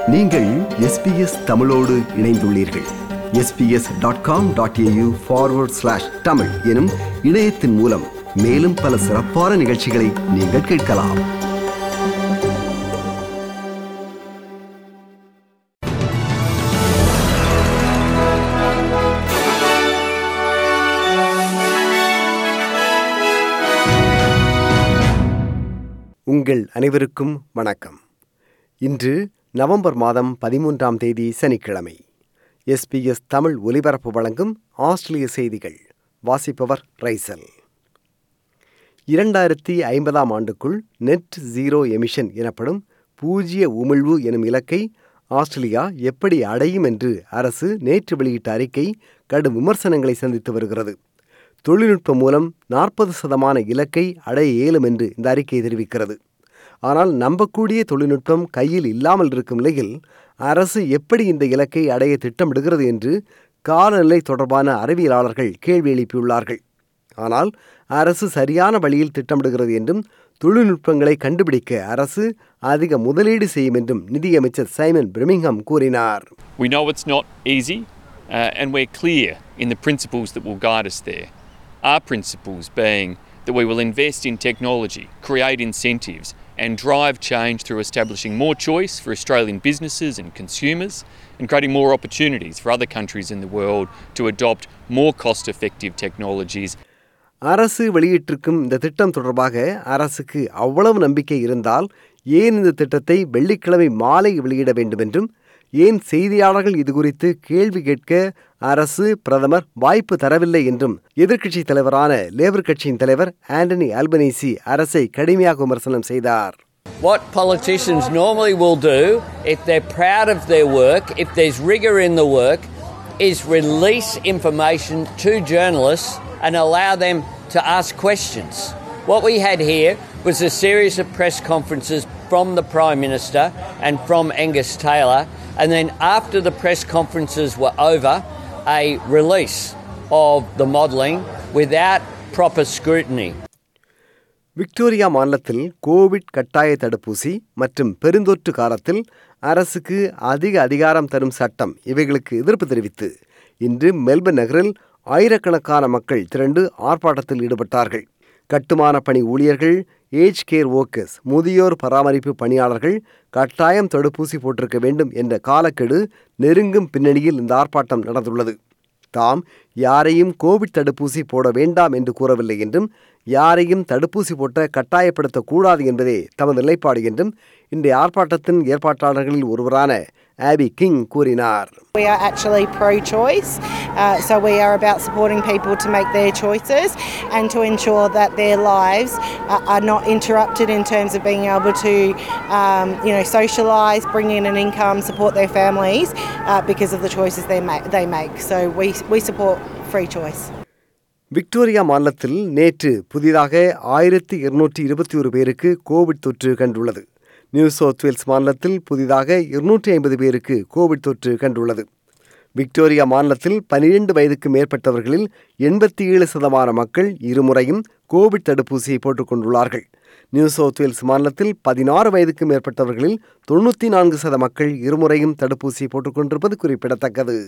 நீங்கள் எஸ்பிஎஸ் தமிழோடு இணைந்துள்ளீர்கள் SBS dot com dot AU forward slash Tamil எனும் இணையத்தின் மூலம் மேலும் பல சிறப்பான நிகழ்ச்சிகளை நீங்கள் கேட்கலாம் உங்கள் அனைவருக்கும் வணக்கம் இன்று நவம்பர் மாதம் பதிமூன்றாம் தேதி சனிக்கிழமை எஸ்பிஎஸ் தமிழ் ஒலிபரப்பு வழங்கும் ஆஸ்திரேலிய செய்திகள் வாசிப்பவர் ரைசல் இரண்டாயிரத்தி ஐம்பதாம் ஆண்டுக்குள் நெட் ஜீரோ எமிஷன் எனப்படும் பூஜ்ய உமிழ்வு எனும் இலக்கை ஆஸ்திரேலியா எப்படி அடையும் என்று அரசு நேற்று வெளியிட்ட அறிக்கை கடும் விமர்சனங்களை சந்தித்து வருகிறது தொழில்நுட்பம் மூலம் நாற்பது சதமான இலக்கை அடைய இயலும் என்று இந்த அறிக்கை தெரிவிக்கிறது ஆனால் நம்பக்கூடிய தொழில்நுட்பம் கையில் இல்லாமல் இருக்கும் நிலையில் அரசு எப்படி இந்த இலக்கை அடைய திட்டமிடுகிறது என்று காலநிலை தொடர்பான அறிவியலாளர்கள் கேள்வி எழுப்பியுள்ளார்கள் ஆனால் அரசு சரியான வழியில் திட்டமிடுகிறது என்றும் தொழில்நுட்பங்களை கண்டுபிடிக்க அரசு அதிக முதலீடு செய்யும் என்றும் நிதியமைச்சர் சைமன் பிரிமிங்ஹம் கூறினார் We know it's not easy, uh, and we're clear in the principles that will guide us there. Our principles being that we will invest in technology, create incentives, and drive change through establishing more choice for Australian businesses and consumers, and creating more opportunities for other countries in the world to adopt more cost effective technologies அரசு வெளியிட்டிருக்கும் இந்த திட்டம் தொடர்பாக அரசுக்கு அவ்வளவு நம்பிக்கை இருந்தால் ஏன் இந்த திட்டத்தை வெள்ளிக்கிழமை மாலை வெளியிட வேண்டும் என்றும் ஏன் செய்தியாளர்கள் இது குறித்து கேள்வி கேட்க அரசு பிரதமர் வாய்ப்பு தரவில்லை என்றும் எதிர்க்கட்சி தலைவரான லேபர் கட்சியின் தலைவர் ஆண்டனி ஆல்பனீசி அரசை கடுமையாக விமர்சனம் செய்தார் What politicians normally will do, if they're proud of their work, if there's rigour in the work, is release information to journalists and allow them to ask questions. What we had here was a series of press conferences from the Prime Minister and from Angus Taylor, and then after the press conferences were over, a release of the modelling without proper scrutiny. Victoria மாநிலத்தில் Covid கட்டாய தடுப்பூசி மற்றும் பெருந்தொற்று காலத்தில் அரசுக்கு அதிக அதிகாரம் தரும் சட்டம் இவைகளுக்கு எதிர்ப்பு தெரிவித்து இன்று மெல்பர்ன் நகரில் ஆயிரக்கணக்கான மக்கள் திரண்டு ஆர்ப்பாட்டத்தில் ஈடுபட்டார்கள் கட்டுமான பணி ஊழியர்கள் ஏஜ் கேர் ஒர்க்கர்ஸ் முதியோர் பராமரிப்பு பணியாளர்கள் கட்டாயம் தடுப்பூசி போட்டிருக்க வேண்டும் என்ற காலக்கெடு நெருங்கும் பின்னணியில் இந்த ஆர்ப்பாட்டம் நடந்துள்ளது தாம் யாரையும் கோவிட் தடுப்பூசி போட வேண்டாம் என்று கூறவில்லை என்றும் யாரையும் தடுப்பூசி போட்ட கட்டாயப்படுத்தக்கூடாது என்பதே தமது நிலைப்பாடு என்றும் இன்றைய ஆர்ப்பாட்டத்தின் ஏற்பாட்டாளர்களில் ஒருவரான ஆபி கிங் கூறினார் We are actually pro choice, uh, so we are about supporting people to make their choices and to ensure that their lives uh, are not interrupted in terms of being able to, um, you know, socialise, bring in an income, support their families uh, because of the choices they make. They make. So we, we support free choice. Victoria மாநிலத்தில் நேற்று புதிதாக ஆயிரத்தி இருநூற்றி இருபத்தி ஒரு பேருக்கு Covid தொற்று கண்டுள்ளது நியூ சவுத் வேல்ஸ் மாநிலத்தில் புதிதாக இருநூற்றி ஐம்பது பேருக்கு கோவிட் தொற்று கண்டுள்ளது விக்டோரியா மாநிலத்தில் பனிரெண்டு வயதுக்கு மேற்பட்டவர்களில் எண்பத்தி ஏழு சதமான மக்கள் இருமுறையும் கோவிட் தடுப்பூசியை போட்டுக்கொண்டுள்ளார்கள் நியூ சவுத் வேல்ஸ் மாநிலத்தில் பதினாறு வயதுக்கு மேற்பட்டவர்களில் தொண்ணூற்றி நான்கு சத மக்கள் இருமுறையும் தடுப்பூசியை போட்டுக்கொண்டிருப்பது குறிப்பிடத்தக்கது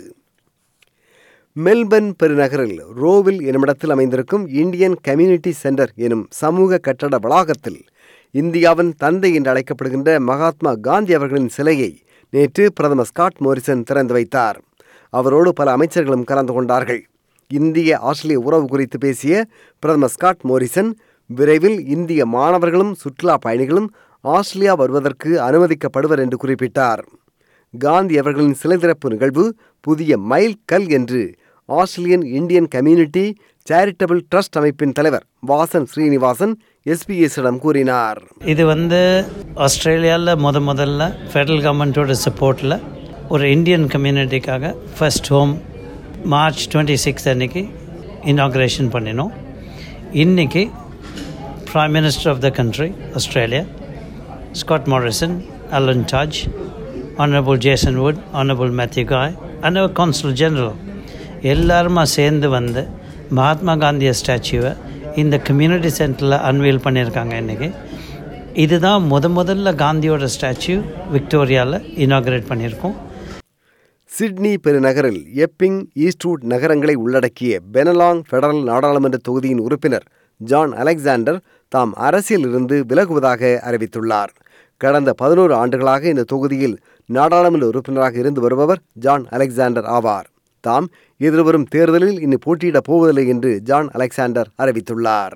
மெல்பர்ன் பெருநகரில் ரோவில் என்னுமிடத்தில் அமைந்திருக்கும் இந்தியன் கம்யூனிட்டி சென்டர் எனும் சமூக கட்டட வளாகத்தில் இந்தியாவின் தந்தை என்று அழைக்கப்படுகின்ற மகாத்மா காந்தி அவர்களின் சிலையை நேற்று பிரதமர் ஸ்காட் மோரிசன் திறந்து வைத்தார் அவரோடு பல அமைச்சர்களும் கலந்து கொண்டார்கள் இந்திய ஆஸ்திரேலிய உறவு குறித்து பேசிய பிரதமர் ஸ்காட் மோரிசன் விரைவில் இந்திய மாணவர்களும் சுற்றுலா பயணிகளும் ஆஸ்திரேலியா வருவதற்கு அனுமதிக்கப்படுவர் என்று குறிப்பிட்டார் காந்தி அவர்களின் சிலை திறப்பு நிகழ்வு புதிய மைல் கல் என்று Australian Indian community charitable trust அமைப்பின் தலைவர் வாசன் ஸ்ரீனிவாசன் எஸ்பிஎஸிடம் கூறினார் இது வந்து ஆஸ்திரேலியாவில் முத முதல்ல ஃபெடரல் கவர்மெண்ட்டோட சப்போர்ட்டில் ஒரு இந்தியன் கம்யூனிட்டிக்காக first home March twenty six அன்னைக்கு இனாக்ரேஷன் பண்ணினோம் இன்னைக்கு prime minister of the country Australia Scott Morrison Alan Tudge honourable Jason Wood honourable Matthew Guy and consul general எல்லாருமா சேர்ந்து வந்து மகாத்மா காந்திய ஸ்டாச்சுவை இந்த கம்யூனிட்டி சென்டரில் அன்வீல் பண்ணியிருக்காங்க இன்றைக்கி இதுதான் முத முதல்ல காந்தியோட ஸ்டாச்சு விக்டோரியாவில் இனாகரேட் பண்ணியிருக்கோம் சிட்னி பெருநகரில் எப்பிங் ஈஸ்ட்வுட் நகரங்களை உள்ளடக்கிய பெனலாங் ஃபெடரல் நாடாளுமன்ற தொகுதியின் உறுப்பினர் ஜான் அலெக்சாண்டர் தாம் அரசியலிருந்து விலகுவதாக அறிவித்துள்ளார் கடந்த பதினோரு ஆண்டுகளாக இந்த தொகுதியில் நாடாளுமன்ற உறுப்பினராக இருந்து வருபவர் ஜான் அலெக்சாண்டர் ஆவார் தாம் எதிர்வரும் தேர்தலில் இனி போட்டியிடப் போவதில்லை என்று ஜான் அலெக்சாண்டர் அறிவித்துள்ளார்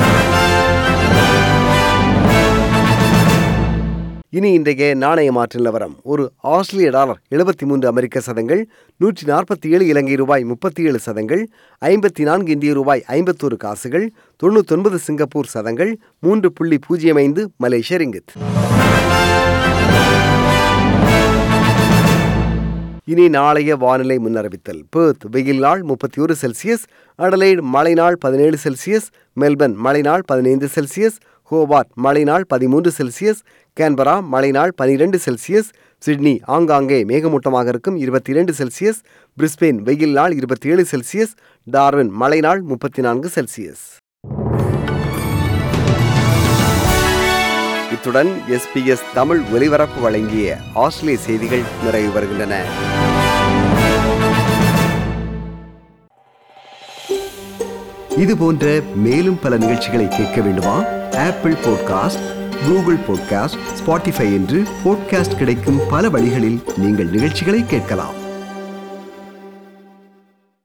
இனி இன்றைய நாணய மாற்று நிலவரம் ஒரு ஆஸ்திரேலிய டாலர் எழுபத்தி மூன்று அமெரிக்க சதங்கள் நூற்றி நாற்பத்தி ஏழு இலங்கை ரூபாய் முப்பத்தி ஏழு சதங்கள் ஐம்பத்தி நான்கு இந்திய ரூபாய் ஐம்பத்தோரு காசுகள் தொண்ணூத்தொன்பது சிங்கப்பூர் சதங்கள் மூன்று புள்ளி பூஜ்ஜியம் ஐந்து மலேசிய ரிங்கித் இனி நாளைய வானிலை முன்னறிவித்தல் பேர்த் வெயில் நாள் முப்பத்தி ஒரு செல்சியஸ் அடலைட் மழை நாள் பதினேழு செல்சியஸ் மெல்பர்ன் மழை நாள் பதினைந்து செல்சியஸ் ஹோபார்ட் மழை நாள் பதிமூன்று செல்சியஸ் கேன்பரா மழை நாள் பனிரெண்டு செல்சியஸ் சிட்னி ஆங்காங்கே மேகமூட்டமாக இருக்கும் இருபத்தி இரண்டு செல்சியஸ் பிரிஸ்பெயின் வெயில் நாள் இருபத்தி ஏழு செல்சியஸ் டார்வின் மழை நாள் முப்பத்தி நான்கு செல்சியஸ் இத்துடன் எஸ்பிஎஸ் தமிழ் ஒலிபரப்பு வழங்கிய ஆஸ்திரேலிய செய்திகள் நிறைவு வருகின்றன இது போன்ற மேலும் பல நிகழ்ச்சிகளை கேட்க வேண்டுமா Apple podcast Google podcast Spotify என்று பாட்காஸ்ட் கிடைக்கும் பல வழிகளில் நீங்கள் நிகழ்ச்சிகளை கேட்கலாம்